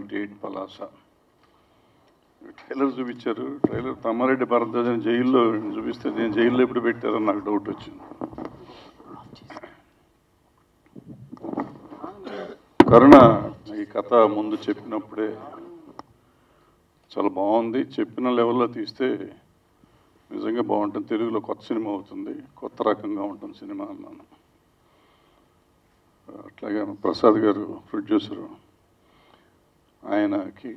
Twenty eight Palasa trailer చూపించారు trailer Tammareddy భారతదేశం జైల్లో చూపిస్తే నేను జైల్లో ఎప్పుడు పెట్టారని నాకు డౌట్ వచ్చింది కరుణ ఈ కథ ముందు చెప్పినప్పుడే చాలా బాగుంది చెప్పిన లెవెల్లో తీస్తే నిజంగా బాగుంటుంది తెలుగులో కొత్త సినిమా అవుతుంది కొత్త రకంగా ఉంటుంది సినిమా అన్నాను అట్లాగే ప్రసాద్ గారు ప్రొడ్యూసరు ఆయనకి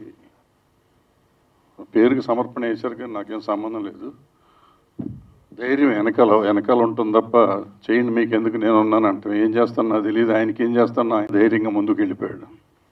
పేరుకి సమర్పణ చేశారు కానీ నాకేం సంబంధం లేదు ధైర్యం వెనకాల వెనకాల ఉంటుంది తప్ప చేయండి మీకు ఎందుకు నేను ఉన్నాను అంటే ఏం చేస్తాను నాకు తెలియదు ఆయనకి ఏం చేస్తాను ఆయన ధైర్యంగా ముందుకు వెళ్ళిపోయాడు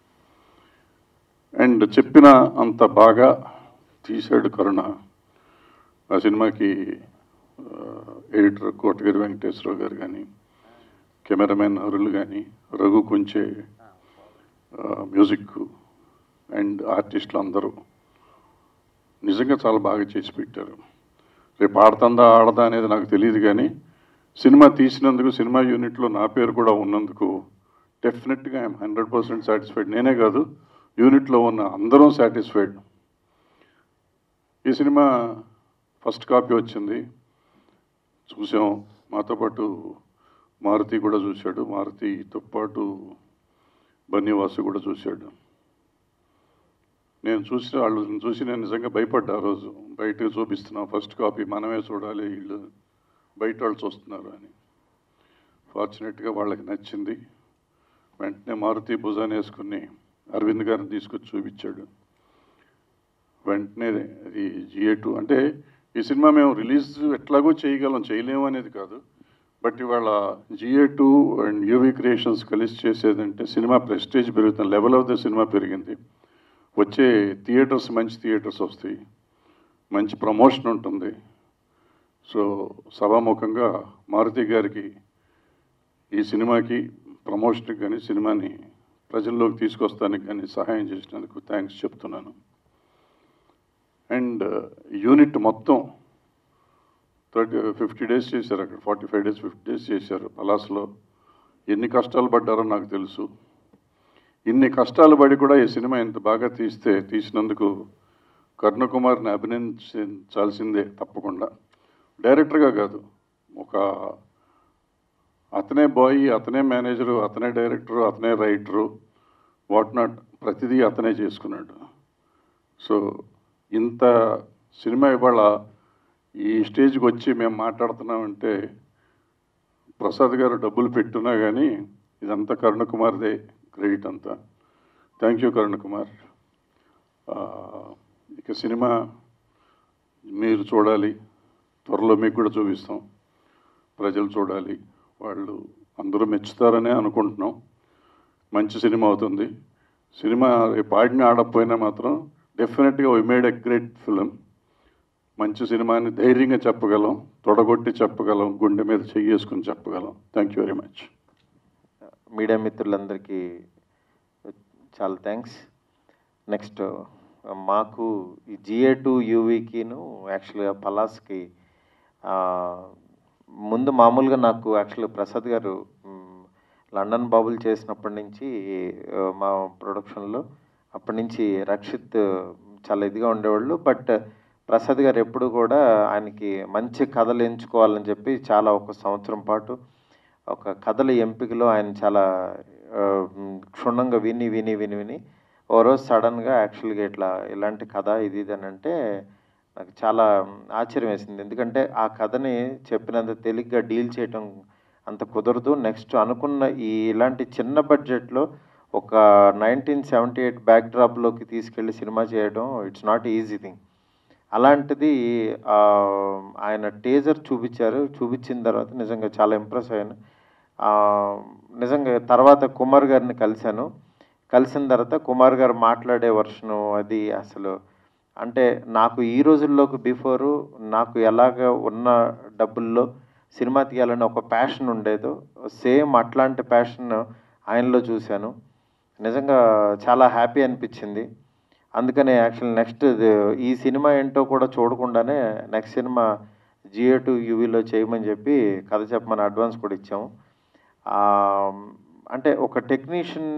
అండ్ చెప్పిన అంత బాగా తీశాడు కరుణ ఆ సినిమాకి ఆ, ఎడిటర్ కోటగిరి వెంకటేశ్వరరావు గారు కానీ కెమెరామెన్ అరులు కానీ రఘు కొంచె ఆ, మ్యూజిక్ అండ్ ఆర్టిస్టులు అందరూ నిజంగా చాలా బాగా చేసి పెట్టారు రేపు ఆడుతుందా ఆడదా అనేది నాకు తెలియదు కానీ సినిమా తీసినందుకు సినిమా యూనిట్లో నా పేరు కూడా ఉన్నందుకు డెఫినెట్గా ఐఎమ్ హండ్రెడ్ పర్సెంట్ సాటిస్ఫైడ్ నేనే కాదు యూనిట్లో ఉన్న అందరం సాటిస్ఫైడ్ ఈ సినిమా ఫస్ట్ కాపీ వచ్చింది చూసాం మాతో పాటు మారుతి కూడా చూశాడు మారుతితో పాటు బన్నీవాసు కూడా చూశాడు నేను చూసి వాళ్ళు చూసి నేను నిజంగా భయపడ్డా ఆ రోజు బయటకు చూపిస్తున్నాం ఫస్ట్ కాపీ మనమే చూడాలి వీళ్ళు బయట వాళ్ళు చూస్తున్నారు అని ఫార్చునేట్గా వాళ్ళకి నచ్చింది వెంటనే మారుతి భుజాన్ని వేసుకుని అరవింద్ గారిని తీసుకొచ్చి చూపించాడు వెంటనే అది జిఏ టూ అంటే ఈ సినిమా మేము రిలీజ్ ఎట్లాగో చేయగలం చేయలేము అనేది కాదు బట్ ఇవాళ G A two and U V Creations కలిసి చేసేదంటే సినిమా ప్రెస్టేజ్ పెరుగుతుంది లెవెల్ ఆఫ్ ద సినిమా పెరిగింది వచ్చే థియేటర్స్ మంచి థియేటర్స్ వస్తాయి మంచి ప్రమోషన్ ఉంటుంది సో సభాముఖంగా మారుతి గారికి ఈ సినిమాకి ప్రమోషన్కి కానీ సినిమాని ప్రజల్లోకి తీసుకొస్తానికి కానీ సహాయం చేసినందుకు థ్యాంక్స్ చెప్తున్నాను అండ్ యూనిట్ మొత్తం థర్టీ ఫిఫ్టీ డేస్ చేశారు అక్కడ forty five days fifty days చేశారు పలాస్లో ఎన్ని కష్టాలు పడ్డారో నాకు తెలుసు ఇన్ని కష్టాలు పడి కూడా ఈ సినిమా ఇంత బాగా తీస్తే తీసినందుకు కర్ణకుమార్ని అభినందించాల్సిందే తప్పకుండా డైరెక్టర్గా కాదు ఒక అతనే బాయ్ అతనే మేనేజరు అతనే డైరెక్టరు అతనే రైటరు వాట్ నాట్ ప్రతిదీ అతనే చేసుకున్నాడు సో ఇంత సినిమా ఇవాళ ఈ స్టేజ్కి వచ్చి మేము మాట్లాడుతున్నామంటే ప్రసాద్ గారు డబ్బులు పెట్టున్నా కానీ ఇదంతా కరుణకుమార్దే క్రెడిట్ అంతా థ్యాంక్ యూ కరుణకుమార్ ఆ, ఇక సినిమా మీరు చూడాలి త్వరలో మీకు కూడా చూపిస్తాం ప్రజలు చూడాలి వాళ్ళు అందరూ మెచ్చుతారనే అనుకుంటున్నాం మంచి సినిమా అవుతుంది సినిమా రేపు ఆడిన ఆడకపోయినా మాత్రం డెఫినెట్గా we made a great film మంచి సినిమాని ధైర్యంగా చెప్పగలం తొడగొట్టి చెప్పగలం గుండె మీద చెయ్యేసుకుని చెప్పగలం thank you very much media మిత్రులందరికీ చాలా థ్యాంక్స్ నెక్స్ట్ మాకు ఈ జిఏ టూ యూవీకిను యాక్చువల్గా పలాస్కి ఆ, ముందు మామూలుగా నాకు యాక్చువల్గా ప్రసాద్ గారు మ్, లండన్ బాబులు చేసినప్పటి నుంచి ఆ, మా ప్రొడక్షన్లో అప్పటి నుంచి రక్షిత్ చాలా ఇదిగా ఉండేవాళ్ళు బట్ ప్రసాద్ గారు ఎప్పుడు కూడా ఆయనకి మంచి కథలు ఎంచుకోవాలని చెప్పి చాలా ఒక సంవత్సరం పాటు ఒక కథల ఎంపికలో ఆయన చాలా ఆ, మ్, క్షుణ్ణంగా విని విని విని విని ఓ రోజు సడన్గా యాక్చువల్గా ఇట్లా ఇలాంటి కథ ఇది ఇది అని అంటే నాకు చాలా ఆశ్చర్యం వేసింది ఎందుకంటే ఆ కథని చెప్పినంత తేలిగ్గా డీల్ చేయటం అంత కుదరదు నెక్స్ట్ అనుకున్న ఈ ఇలాంటి చిన్న బడ్జెట్లో ఒక నైన్టీన్ సెవెంటీ ఎయిట్ బ్యాక్ డ్రాప్లోకి తీసుకెళ్ళి సినిమా చేయడం ఇట్స్ నాట్ ఈజీ థింగ్ అలాంటిది ఆ, ఆయన టేజర్ చూపించారు చూపించిన తర్వాత నిజంగా చాలా ఇంప్రెస్ అయ్యాను ఆ, నిజంగా తర్వాత కుమార్ గారిని కలిశాను కలిసిన తర్వాత కుమార్ గారు మాట్లాడే వర్షను అది అసలు అంటే నాకు ఈ రోజుల్లోకి బిఫోరు నాకు ఎలాగ ఉన్న డబ్బుల్లో సినిమా తీయాలని ఒక ప్యాషన్ ఉండేదో సేమ్ అట్లాంటి ప్యాషన్ ఆయనలో చూశాను నిజంగా చాలా హ్యాపీ అనిపించింది అందుకనే యాక్చువల్ నెక్స్ట్ ఈ సినిమా ఏంటో కూడా చూడకుండానే నెక్స్ట్ సినిమా జియో టు యూవీలో చేయమని చెప్పి కథ చెప్పమని అడ్వాన్స్ కూడా ఇచ్చాము ఆ, అంటే ఒక టెక్నీషియన్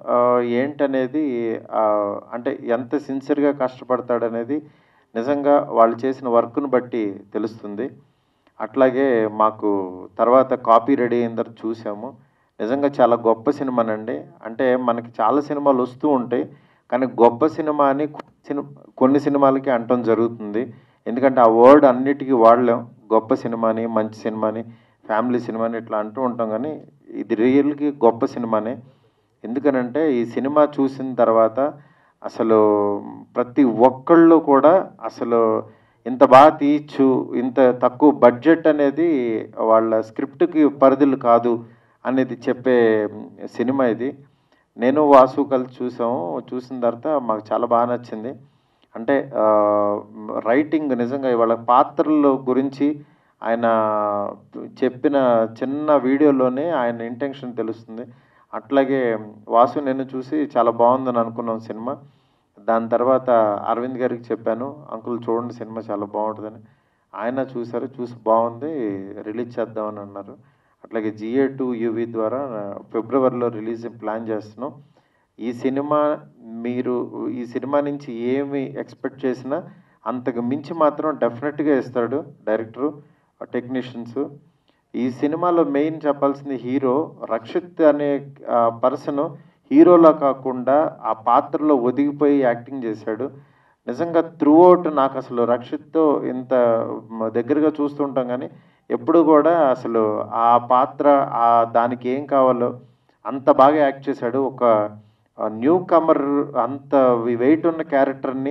ఏంటనేది ఆ, అంటే ఎంత సిన్సియర్గా కష్టపడతాడనేది నిజంగా వాళ్ళు చేసిన వర్క్ను బట్టి తెలుస్తుంది అట్లాగే మాకు తర్వాత కాపీ రెడీ అయిన తర్వాత చూసాము నిజంగా చాలా గొప్ప సినిమానండి అంటే మనకి చాలా సినిమాలు వస్తూ ఉంటాయి కానీ గొప్ప సినిమా అని కొన్ని సిని- కొన్ని సినిమాలకి అంటం జరుగుతుంది ఎందుకంటే ఆ వర్డ్ అన్నిటికీ వాడలేం గొప్ప సినిమాని మంచి సినిమాని ఫ్యామిలీ సినిమాని ఇట్లా అంటూ ఉంటాం కానీ ఇది రియల్కి గొప్ప సినిమానే ఎందుకనంటే ఈ సినిమా చూసిన తర్వాత అసలు ప్రతి ఒక్కళ్ళు కూడా అసలు ఇంత బాగా తీయచ్చు ఇంత తక్కువ బడ్జెట్ అనేది వాళ్ళ స్క్రిప్ట్కి పరిధులు కాదు అనేది చెప్పే సినిమా ఇది నేను వాసు కలిసి చూసాము చూసిన తర్వాత మాకు చాలా బాగా నచ్చింది అంటే ఆ, రైటింగ్ నిజంగా ఇవాళ పాత్రల గురించి ఆయన చెప్పిన చిన్న వీడియోలోనే ఆయన ఇంటెన్షన్ తెలుస్తుంది అట్లాగే వాసు నేను చూసి చాలా బాగుందని అనుకున్నాం సినిమా దాని తర్వాత అరవింద్ గారికి చెప్పాను అంకుల్ చూడండి సినిమా చాలా బాగుంటుందని ఆయన చూశారు చూసి బాగుంది రిలీజ్ చేద్దామని అన్నారు అట్లాగే జిఏ టూ యూవీ ద్వారా ఫిబ్రవరిలో రిలీజ్ ప్లాన్ చేస్తున్నాం ఈ సినిమా మీరు ఈ సినిమా నుంచి ఏమి ఎక్స్పెక్ట్ చేసినా అంతకు మించి మాత్రం డెఫినెట్గా ఇస్తాడు డైరెక్టరు టెక్నీషియన్స్ ఈ సినిమాలో మెయిన్ చెప్పాల్సింది హీరో రక్షిత్ అనే పర్సన్ హీరోలా కాకుండా ఆ పాత్రలో ఒదిగిపోయి యాక్టింగ్ చేశాడు నిజంగా త్రూ అవుట్ నాకు అసలు రక్షిత్తో ఇంత మ- దగ్గరగా చూస్తుంటాం కానీ ఎప్పుడు కూడా అసలు ఆ పాత్ర ఆ దానికి ఏం కావాలో అంత బాగా యాక్ట్ చేశాడు ఒక న్యూ కమర్ అంత వెయిట్ ఉన్న క్యారెక్టర్ని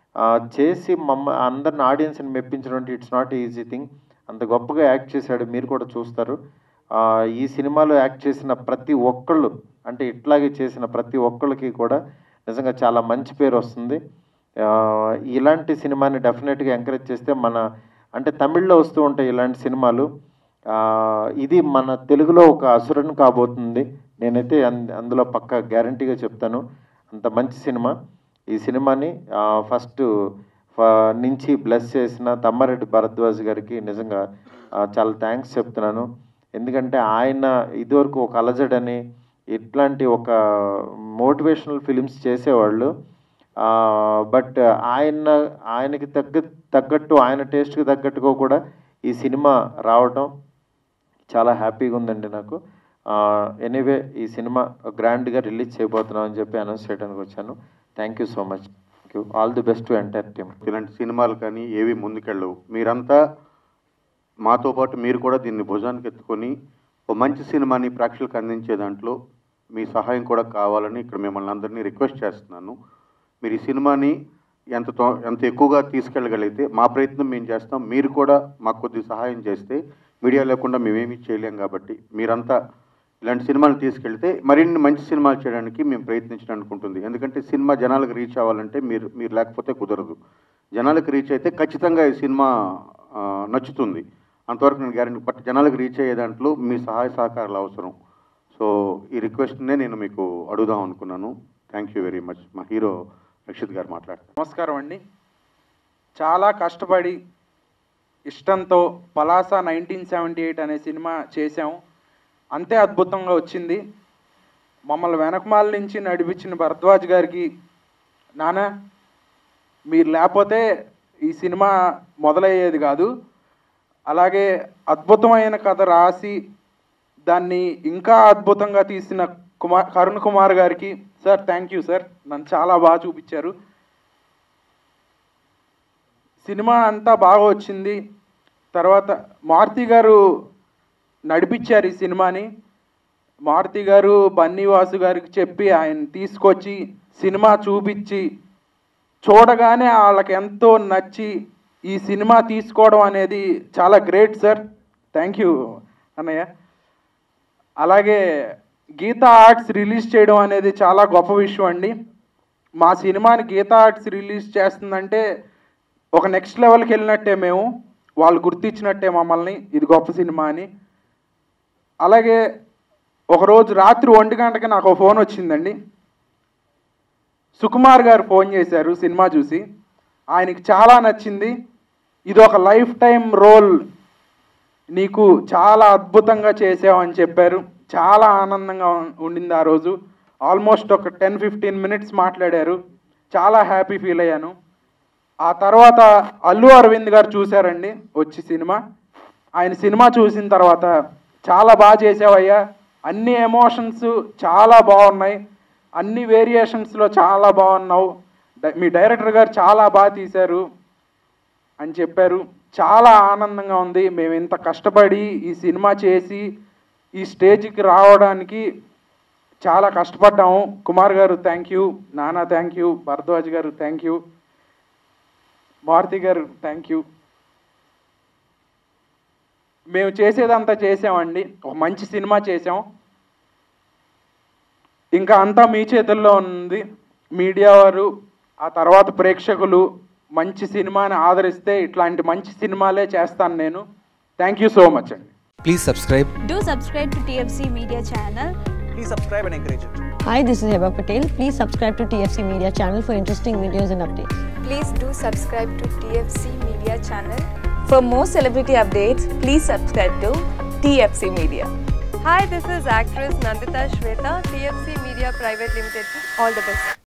చేసి మమ్మ అందరిని ఆడియన్స్ని మెప్పించడం అంటే ఇట్స్ నాట్ ఈజీ థింగ్ అంత గొప్పగా యాక్ట్ చేశాడు మీరు కూడా చూస్తారు ఆ, ఈ సినిమాలో యాక్ట్ చేసిన ప్రతి ఒక్కళ్ళు అంటే ఇట్లాగే చేసిన ప్రతి ఒక్కళ్ళకి కూడా నిజంగా చాలా మంచి పేరు వస్తుంది ఆ, ఇలాంటి సినిమాని డెఫినెట్గా ఎంకరేజ్ చేస్తే మన అంటే తమిళ్లో వస్తూ ఉంటాయి ఇలాంటి సినిమాలు ఆ, ఇది మన తెలుగులో ఒక అసురన్ కాబోతుంది నేనైతే అన్- అందులో పక్క గ్యారంటీగా చెప్తాను అంత మంచి సినిమా ఈ సినిమాని ఫస్ట్ నుంచి బ్లెస్ చేసిన తమ్మారెడ్డి భరద్వాజ్ గారికి నిజంగా ఆ, చాలా థ్యాంక్స్ చెప్తున్నాను ఎందుకంటే ఆయన ఇదివరకు ఒక అలజడని ఇట్లాంటి ఒక మోటివేషనల్ ఫిలిమ్స్ చేసేవాళ్ళు బట్ ఆయన ఆయనకి తగ్గ తగ్గట్టు ఆయన టేస్ట్కి తగ్గట్టుగా కూడా ఈ సినిమా రావటం చాలా హ్యాపీగా ఉందండి నాకు ఎనీవే ఈ సినిమా గ్రాండ్గా రిలీజ్ చేయబోతున్నాం అని చెప్పి అనౌన్స్ చేయడానికి వచ్చాను thank you so much thank you all the best to entire team ఇలాంటి సినిమాలు కానీ ఏవి ముందుకెళ్ళవు మీరంతా మాతో పాటు మీరు కూడా దీన్ని భుజానికి ఎత్తుకొని ఒక మంచి సినిమాని ప్రేక్షకులకు అందించే దాంట్లో మీ సహాయం కూడా కావాలని ఇక్కడ మిమ్మల్ని అందరినీ రిక్వెస్ట్ చేస్తున్నాను మీరు ఈ సినిమాని ఎంత తో- ఎంత ఎక్కువగా తీసుకెళ్ళగలిగితే మా ప్రయత్నం మేము చేస్తాం మీరు కూడా మాకు కొద్ది సహాయం చేస్తే మీడియా లేకుండా మేమేమీ చేయలేం కాబట్టి మీరంతా ఇలాంటి సినిమాలు తీసుకెళ్తే మరిన్ని మంచి సినిమాలు చేయడానికి మేము ప్రయత్నించడానికి ఉంటుంది ఎందుకంటే సినిమా జనాలకు రీచ్ అవ్వాలంటే మీరు మీరు లేకపోతే కుదరదు జనాలకు రీచ్ అయితే ఖచ్చితంగా ఈ సినిమా ఆ, నచ్చుతుంది అంతవరకు నేను గ్యారెంటీ బట్ జనాలకు రీచ్ అయ్యే దాంట్లో మీ సహాయ సహకారాలు అవసరం సో ఈ రిక్వెస్ట్నే నేను మీకు అడుగుదాం అనుకున్నాను థ్యాంక్ యూ వెరీ మచ్ మా హీరో రక్షిత్ గారు మాట్లాడతారు నమస్కారం అండి చాలా కష్టపడి ఇష్టంతో పలాస నైన్టీన్ సెవెంటీ ఎయిట్ అనే సినిమా చేశాం అంతే అద్భుతంగా వచ్చింది మమ్మల్ని వెనకమాల నుంచి నడిపించిన భరద్వాజ్ గారికి నాన్న మీరు లేకపోతే ఈ సినిమా మొదలయ్యేది కాదు అలాగే అద్భుతమైన కథ రాసి దాన్ని ఇంకా అద్భుతంగా తీసిన కుమార్ కరుణ్ కుమార్ గారికి సార్ థ్యాంక్ యూ సార్ నన్ను చాలా బాగా చూపించారు సినిమా అంతా బాగా వచ్చింది తర్వాత మారుతి గారు నడిపించారు ఈ సినిమాని మారుతి గారు బన్నీవాసు గారికి చెప్పి ఆయన తీసుకొచ్చి సినిమా చూపించి చూడగానే వాళ్ళకి ఎంతో నచ్చి ఈ సినిమా తీసుకోవడం అనేది చాలా గ్రేట్ సార్ థ్యాంక్ యూ అన్నయ్య అలాగే గీతా ఆర్ట్స్ రిలీజ్ చేయడం అనేది చాలా గొప్ప విషయం అండి మా సినిమాని గీతా ఆర్ట్స్ రిలీజ్ చేస్తుందంటే ఒక నెక్స్ట్ లెవెల్కి వెళ్ళినట్టే మేము వాళ్ళు గుర్తించినట్టే మమ్మల్ని ఇది గొప్ప సినిమా అని అలాగే ఒకరోజు రాత్రి ఒంటి గంటకి నాకు ఒక ఫోన్ వచ్చిందండి సుకుమార్ గారు ఫోన్ చేశారు సినిమా చూసి ఆయనకి చాలా నచ్చింది ఇది ఒక లైఫ్ టైం రోల్ నీకు చాలా అద్భుతంగా చేసావని చెప్పారు చాలా ఆనందంగా ఉం- ఉండింది ఆ రోజు ఆల్మోస్ట్ ఒక టెన్ ఫిఫ్టీన్ మినిట్స్ మాట్లాడారు చాలా హ్యాపీ ఫీల్ అయ్యాను ఆ తర్వాత అల్లు అరవింద్ గారు చూశారండి వచ్చి సినిమా ఆయన సినిమా చూసిన తర్వాత చాలా బాగా చేసావయ్యా అన్ని ఎమోషన్స్ చాలా బాగున్నాయి అన్ని వేరియేషన్స్లో చాలా బాగున్నావు డ- మీ డైరెక్టర్ గారు చాలా బాగా తీశారు అని చెప్పారు చాలా ఆనందంగా ఉంది మేము ఇంత కష్టపడి ఈ సినిమా చేసి ఈ స్టేజ్కి రావడానికి చాలా కష్టపడ్డాము కుమార్ గారు థ్యాంక్ యూ నానా థ్యాంక్ యూ భరద్వాజ్ గారు థ్యాంక్ యూ మారుతి గారు థ్యాంక్ యూ మేము చేసేదంతా చేసామండి ఒక మంచి సినిమా చేసాం ఇంకా అంతా మీ చేతుల్లో ఉంది మీడియా వారు ఆ తర్వాత ప్రేక్షకులు మంచి సినిమాని ఆదరిస్తే ఇట్లాంటి మంచి సినిమాలే చేస్తాను నేను థ్యాంక్ యూ సో మచ్ అండి Please subscribe. Do subscribe to TFC Media channel. Please subscribe and encourage it. Hi, this is Heba Patel. Please subscribe to TFC Media channel for interesting videos and updates. Please do subscribe to TFC Media channel. For more celebrity updates, please subscribe to TFC Media. Hi, this is actress Nandita Shweta, TFC Media Private Limited. All the best.